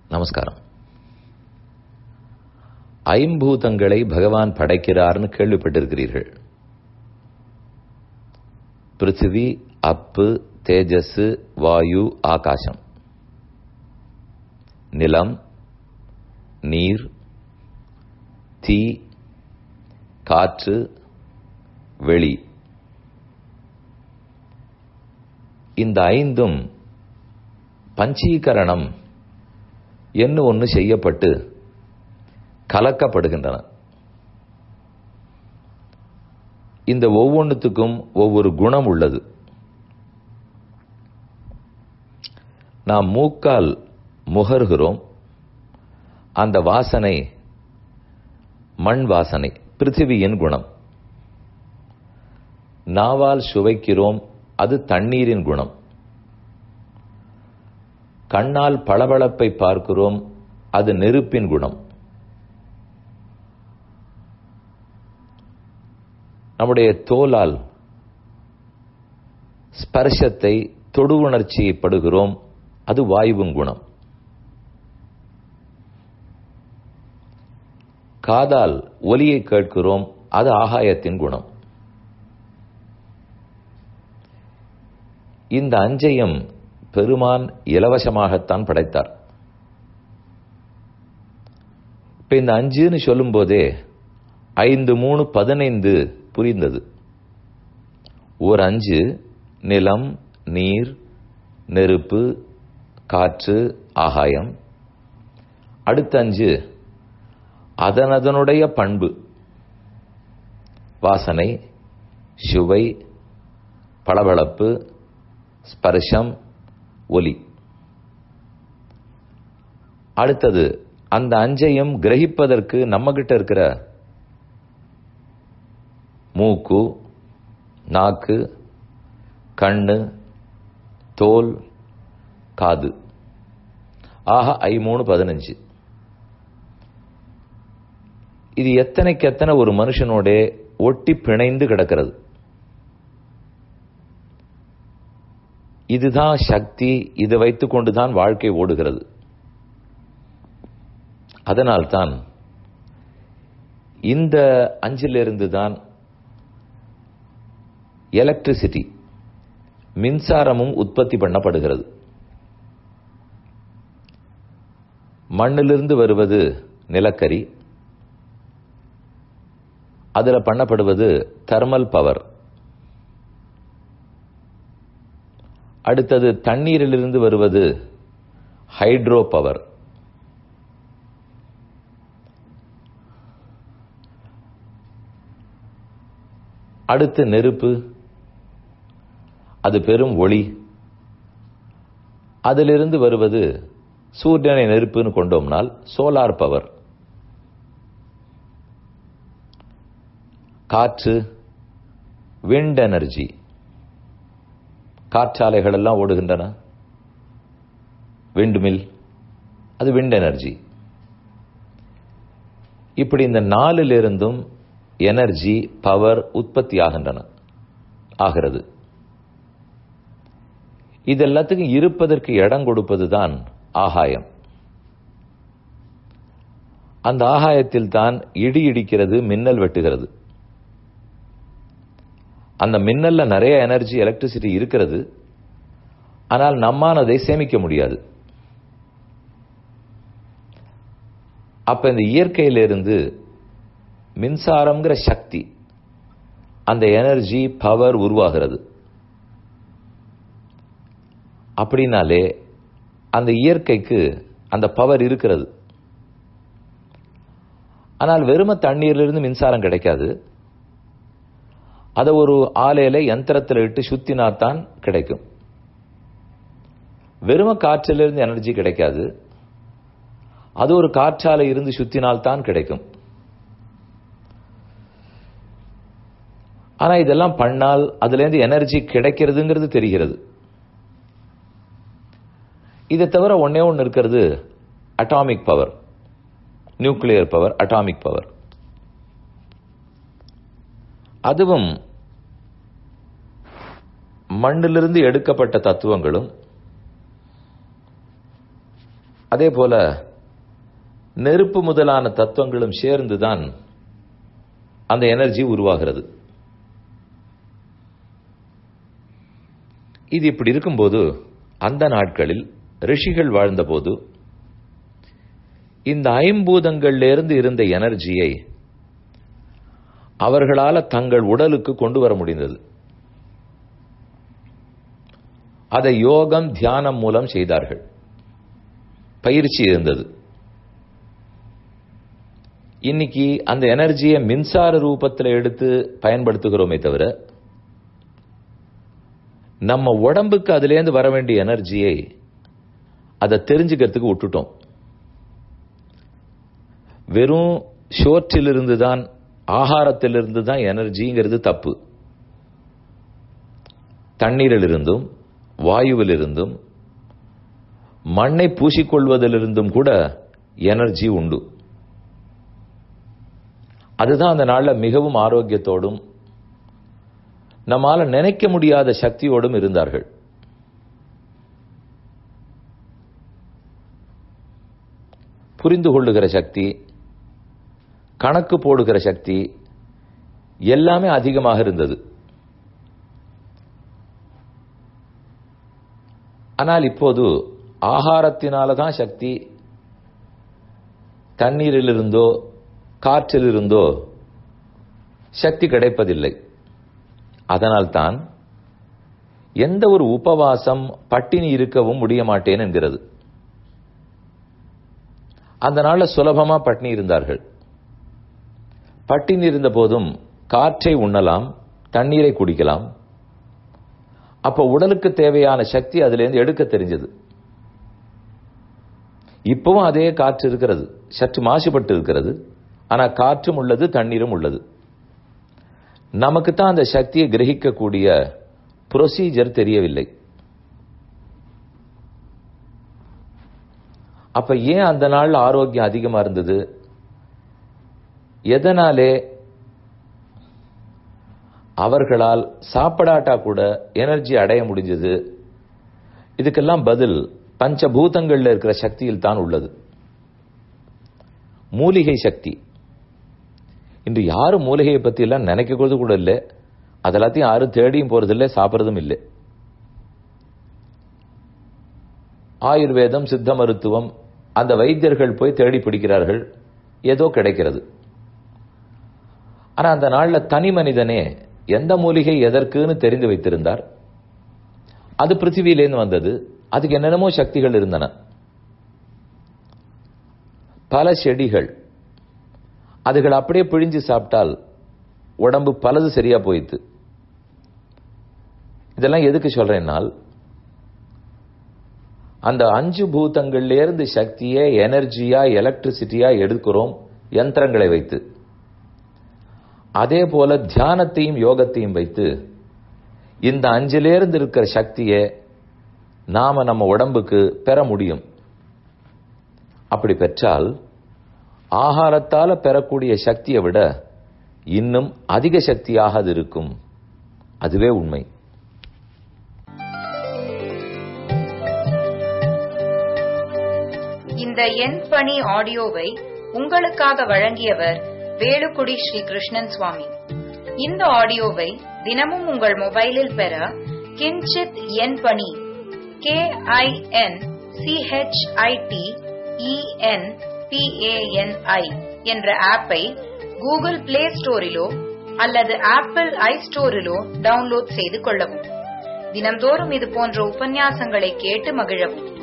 நமஸ்காரம் ஐம்பூதங்களை பகவான் படைக்கிறார்னு கேள்விப்பட்டிருக்கிறீர்கள் பிருத்திவி அப்பு தேஜஸ் வாயு ஆகாசம் நிலம் நீர் தீ காற்று வெளி இந்த ஐந்தும் பஞ்சீகரணம் என்று ஒன்று செய்யப்பட்டு கலக்கப்படுகின்றன இந்த ஒவ்வொன்றுத்துக்கும் ஒவ்வொரு குணம் உள்ளது நாம் மூக்கால் முகர்கிறோம் அந்த வாசனை மண் வாசனை பிருத்திவியின் குணம் நாவால் சுவைக்கிறோம் அது தண்ணீரின் குணம் கண்ணால் பளபளப்பை பார்க்கிறோம் அது நெருப்பின் குணம் நம்முடைய தோலால் ஸ்பர்ஷத்தை தொடு உணர்ச்சியை படுகிறோம் அது வாயுவின் குணம் காதால் ஒலியை கேட்கிறோம் அது ஆகாயத்தின் குணம் இந்த அஞ்சையும் பெருமான் இலவசமாகத்தான் படைத்தார் இப்ப இந்த அஞ்சுன்னு சொல்லும் போதே ஐந்து மூணு பதினைந்து புரிந்தது ஒரு அஞ்சு நிலம் நீர் நெருப்பு காற்று ஆகாயம் அடுத்த அஞ்சு அதனதனுடைய பண்பு வாசனை சுவை பளபளப்பு ஸ்பர்ஷம் ஒலி அடுத்தது அந்த அஞ்சையும் கிரகிப்பதற்கு நம்ம கிட்ட இருக்கிற மூக்கு நாக்கு கண்ணு தோல் காது ஆக ஐ மூணு பதினஞ்சு இது எத்தனைக்கு எத்தனை ஒரு மனுஷனோட ஒட்டி பிணைந்து கிடக்கிறது இதுதான் சக்தி இதை வைத்துக் கொண்டுதான் வாழ்க்கை ஓடுகிறது அதனால்தான் இந்த அஞ்சிலிருந்து தான் எலக்ட்ரிசிட்டி மின்சாரமும் உற்பத்தி பண்ணப்படுகிறது மண்ணிலிருந்து வருவது நிலக்கரி அதில் பண்ணப்படுவது தெர்மல் பவர் அடுத்தது தண்ணீரிலிருந்து வருவது ஹைட்ரோ பவர் அடுத்து நெருப்பு அது பெரும் ஒளி அதிலிருந்து வருவது சூரியனை நெருப்புன்னு கொண்டோம்னால் சோலார் பவர் காற்று விண்ட் எனர்ஜி காற்றாலைகள் எல்லாம் ஓடுகின்றன விண்ட் மில் அது விண்ட் எனர்ஜி இப்படி இந்த நாலிலிருந்தும் எனர்ஜி பவர் உற்பத்தி ஆகின்றன ஆகிறது இது எல்லாத்துக்கும் இருப்பதற்கு இடம் கொடுப்பது தான் ஆகாயம் அந்த ஆகாயத்தில் தான் இடி இடிக்கிறது மின்னல் வெட்டுகிறது அந்த மின்னல்ல நிறைய எனர்ஜி எலக்ட்ரிசிட்டி இருக்கிறது ஆனால் நம்மால் அதை சேமிக்க முடியாது அப்ப இந்த இயற்கையிலிருந்து மின்சாரம்ங்கிற சக்தி அந்த எனர்ஜி பவர் உருவாகிறது அப்படின்னாலே அந்த இயற்கைக்கு அந்த பவர் இருக்கிறது ஆனால் வெறும தண்ணீரிலிருந்து மின்சாரம் கிடைக்காது அதை ஒரு ஆலையில யந்திரத்தில் இட்டு சுத்தினாத்தான் கிடைக்கும் வெறும காற்றிலிருந்து எனர்ஜி கிடைக்காது அது ஒரு காற்றாலை இருந்து சுத்தினால்தான் கிடைக்கும் ஆனா இதெல்லாம் பண்ணால் அதுல இருந்து எனர்ஜி கிடைக்கிறதுங்கிறது தெரிகிறது இதை தவிர ஒன்னே ஒன்று இருக்கிறது atomic power nuclear power atomic power அதுவும் மண்ணிலிருந்து எடுக்கப்பட்ட தத்துவங்களும் அதே போல நெருப்பு முதலான தத்துவங்களும் சேர்ந்துதான் அந்த எனர்ஜி உருவாகிறது இது இப்படி இருக்கும்போது அந்த நாட்களில் ரிஷிகள் வாழ்ந்தபோது இந்த ஐம்பூதங்கள்லேருந்து இருந்த எனர்ஜியை அவர்களால தங்கள் உடலுக்கு கொண்டு வர முடிந்தது அதை யோகம் தியானம் மூலம் செய்தார்கள் பயிற்சி இருந்தது இன்னைக்கு அந்த எனர்ஜியை மின்சார ரூபத்தில் எடுத்து பயன்படுத்துகிறோமே தவிர நம்ம உடம்புக்கு அதுலேருந்து வர வேண்டிய எனர்ஜியை அதை தெரிஞ்சுக்கிறதுக்கு விட்டுட்டோம் வெறும் ஷோற்றிலிருந்து தான் ஆகாரத்திலிருந்து தான் எனர்ஜிங்கிறது தப்பு தண்ணீரிலிருந்தும் வாயுவிலிருந்தும் மண்ணை பூசிக்கொள்வதிலிருந்தும் கூட எனர்ஜி உண்டு அதுதான் அந்த நாளில் மிகவும் ஆரோக்கியத்தோடும் நம்மால நினைக்க முடியாத சக்தியோடும் இருந்தார்கள் புரிந்து கொள்ளுகிற சக்தி கணக்கு போடுகிற சக்தி எல்லாமே அதிகமாக இருந்தது ஆனால் இப்போது ஆகாரத்தினால தான் சக்தி தண்ணீரிலிருந்தோ காற்றிலிருந்தோ சக்தி கிடைப்பதில்லை அதனால்தான் எந்த ஒரு உபவாசம் பட்டினி இருக்கவும் முடிய மாட்டேன் என்கிறது அந்த நாள்ல சுலபமா பட்டினி இருந்தார்கள் பட்டினி இருந்த போதும் காற்றை உண்ணலாம் தண்ணீரை குடிக்கலாம் அப்ப உடலுக்கு தேவையான சக்தி அதிலிருந்து எடுக்க தெரிஞ்சது இப்பவும் அதே காற்று இருக்கிறது சற்று மாசுபட்டு இருக்கிறது ஆனா காற்றும் உள்ளது தண்ணீரும் உள்ளது நமக்கு தான் அந்த சக்தியை கிரகிக்கக்கூடிய ப்ரொசீஜர் தெரியவில்லை அப்ப ஏன் அந்த நாள் ஆரோக்கியம் அதிகமா இருந்தது எதனாலே அவர்களால் சாப்பிடாட்டா கூட எனர்ஜி அடைய முடிஞ்சது இதுக்கெல்லாம் பதில் பஞ்சபூதங்கள்ல இருக்கிற சக்தியில் தான் உள்ளது மூலிகை சக்தி இன்று யாரும் மூலிகையை பத்தி எல்லாம் நினைக்கிறது கூட இல்லை அதெல்லாத்தையும் யாரும் தேடியும் போறதில்லை சாப்பிட்றதும் இல்லை ஆயுர்வேதம் சித்த மருத்துவம் அந்த வைத்தியர்கள் போய் தேடி பிடிக்கிறார்கள் ஏதோ கிடைக்கிறது ஆனா அந்த நாள்ல தனி மனிதனே எந்த மூலிகை எதற்குன்னு தெரிந்து வைத்திருந்தார் அது பிருத்திவியிலேருந்து வந்தது அதுக்கு என்னென்னமோ சக்திகள் இருந்தன பல செடிகள் அதுகள் அப்படியே பிழிஞ்சு சாப்பிட்டால் உடம்பு பலது சரியா போயிடுது இதெல்லாம் எதுக்கு சொல்றேன்னால் அந்த அஞ்சு பூதங்கள்ல இருந்து சக்தியை எனர்ஜியா எலக்ட்ரிசிட்டியா எடுக்கிறோம் யந்திரங்களை வைத்து அதே போல தியானத்தையும் யோகத்தையும் வைத்து இந்த அஞ்சிலிருந்து இருக்கிற சக்தியை நாம நம்ம உடம்புக்கு பெற முடியும் அப்படி பெற்றால் ஆகாரத்தால பெறக்கூடிய சக்தியை விட இன்னும் அதிக சக்தியாக அது இருக்கும் அதுவே உண்மை இந்த எண் பணி ஆடியோவை உங்களுக்காக வழங்கியவர் வேலுக்குடி ஸ்ரீ கிருஷ்ணன் சுவாமி இந்த ஆடியோவை தினமும் உங்கள் மொபைலில் பெற கிஞ்சித் எண் பணி கே ஐ என் சிஹெச்ஐடி இஎன் பிஏஎன்ஐ என்ற ஆப்பை கூகுள் பிளே ஸ்டோரிலோ அல்லது ஆப்பிள் ஐ ஸ்டோரிலோ டவுன்லோட் செய்து கொள்ளவும் தினந்தோறும் இது போன்ற உபன்யாசங்களை கேட்டு மகிழவும்